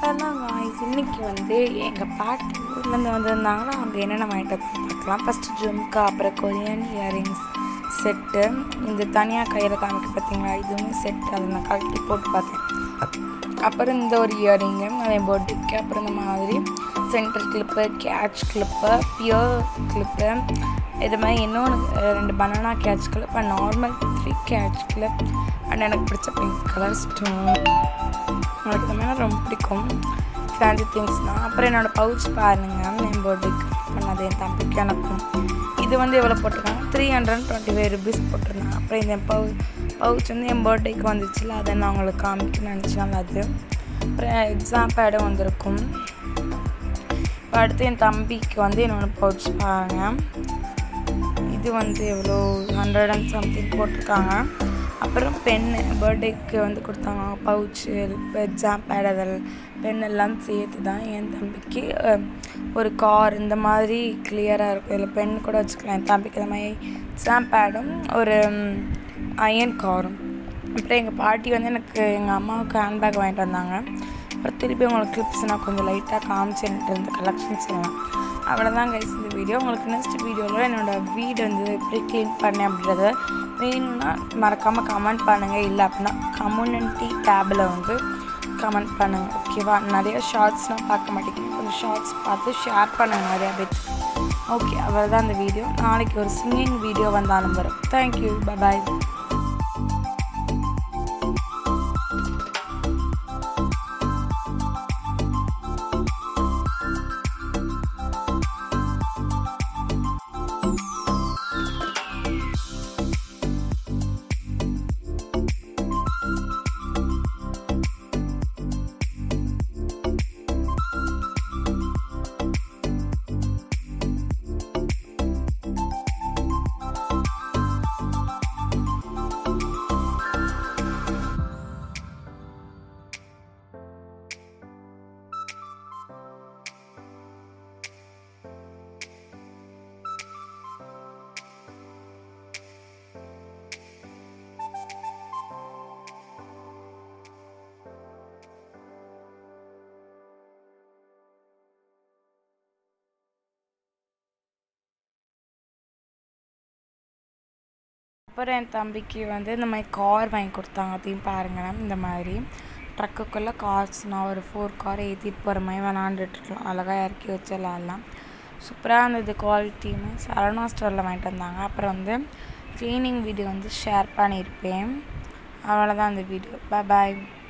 அதான் guys, இன்னைக்கு வந்து எங்கள் பாட்டி ஊர்லேருந்து வந்திருந்தாங்கன்னா அவங்க என்னென்ன வாங்கிட்டு வந்து பார்க்கலாம் ஃபஸ்ட்டு ஜும்கா அப்புறம் கொரியன் இயரிங்ஸ் செட்டு இந்த தனியாக கையில் காமிக்க பார்த்தீங்களா இதுவுமே செட் அதை நான் கழட்டி போட்டு பார்த்தேன் அப்புறம் இந்த ஒரு இயரிங்கு அதே பொட்டிக்கு அப்புறம் இந்த மாதிரி centre clip catch clip pear clip இது மாதிரி இன்னொன்று ரெண்டு banana catch clip and normal three catch clip and எனக்கு பிடிச்ச பிங்க் கலர் ஸ்டோன் எனக்கு இந்த மாதிரி ரொம்ப பிடிக்கும் ஃபேன்சி திங்ஸ்னால் அப்புறம் என்னோடய பவுச் பாருங்கள் என் பர்த்டேக்கு பண்ணது என் தம்பிக்கு எனக்கும் இது வந்து எவ்வளோ போட்டிருக்காங்க three hundred twenty five rupees போட்டிருந்தாங்க அப்புறம் இந்த பவு பவுச் வந்து என் பர்த்டேக்கு வந்துச்சுல அதை நான் உங்களுக்கு காமிக்க நினச்சேன் அது அப்புறம் எக்ஸாம் பேடும் வந்திருக்கும் இப்போ அடுத்து என் தம்பிக்கு வந்து என்னோட பவுச் பாருங்கள் இது வந்து எவ்வளோ ஹண்ட்ரட் அண்ட் சம்திங் போட்டிருக்காங்க அப்புறம் பென்னு பர்த்டேக்கு வந்து கொடுத்தாங்க பவுச்சு எக்ஸாம் பேட் அதில் பென் எல்லாம் சேர்த்து தான் என் தம்பிக்கு அஹ், ஒரு கார் இந்த மாதிரி கிளியராக இருக்கும் இதில் பென் கூட வச்சுக்கலாம் என் தம்பிக்கு இந்த மாதிரி எக்ஸாம் பேடும் ஒரு அயன் காரும் அப்புறம் எங்கள் பாட்டி வந்து எனக்கு எங்கள் அம்மாவுக்கு ஹேண்ட்பேக் வாங்கிட்டு வந்தாங்க அப்புறம் திருப்பி உங்களுக்கு கிளிப்ஸ் நான் கொஞ்சம் லைட்டாக காமிச்சு எனக்கு இருந்த கலெக்ஷன்ஸ் எல்லாம் அவ்வளோதான் கைஸ் இந்த வீடியோ உங்களுக்கு நெக்ஸ்ட் வீடியோவில் என்னோடய வீடு வந்து எப்படி க்ளீன் பண்ணேன் அப்படின்றத வேணும்னா மறக்காமல் கமெண்ட் பண்ணுங்கள் இல்லை அப்படின்னா கம்யூனிட்டி டேபில் வந்து கமெண்ட் பண்ணுங்கள் ஓகேவா நிறைய ஷார்ட்ஸ்லாம் பார்க்க மாட்டேங்க கொஞ்சம் ஷார்ட்ஸ் பார்த்து ஷேர் பண்ணுங்கள் நிறையா பேர் ஓகே அவ்வளோதான் இந்த வீடியோ நாளைக்கு ஒரு சிங்கிங் வீடியோ வந்தாலும் வரும் தேங்க்யூ பாய் அப்புறம் என் தம்பிக்கு வந்து இந்த மாதிரி கார் வாங்கி கொடுத்தாங்க அதையும் பாருங்களேன் இந்த மாதிரி ட்ரக்குக்குள்ளே கார்ஸ் நான் ஒரு ஃபோர் கார் ஏற்றிட்டு போகிற மாதிரி விளாண்டுட்டுருக்கலாம் அழகாக இறக்கி வச்சு விளாட்லாம் சூப்பராக இருந்தது குவாலிட்டியுமே சரவணா ஸ்டோரில் வாங்கிட்டு வந்தாங்க அப்புறம் வந்து க்ளீனிங் வீடியோ வந்து ஷேர் பண்ணியிருப்பேன் அவ்வளோதான் அந்த வீடியோ பாய்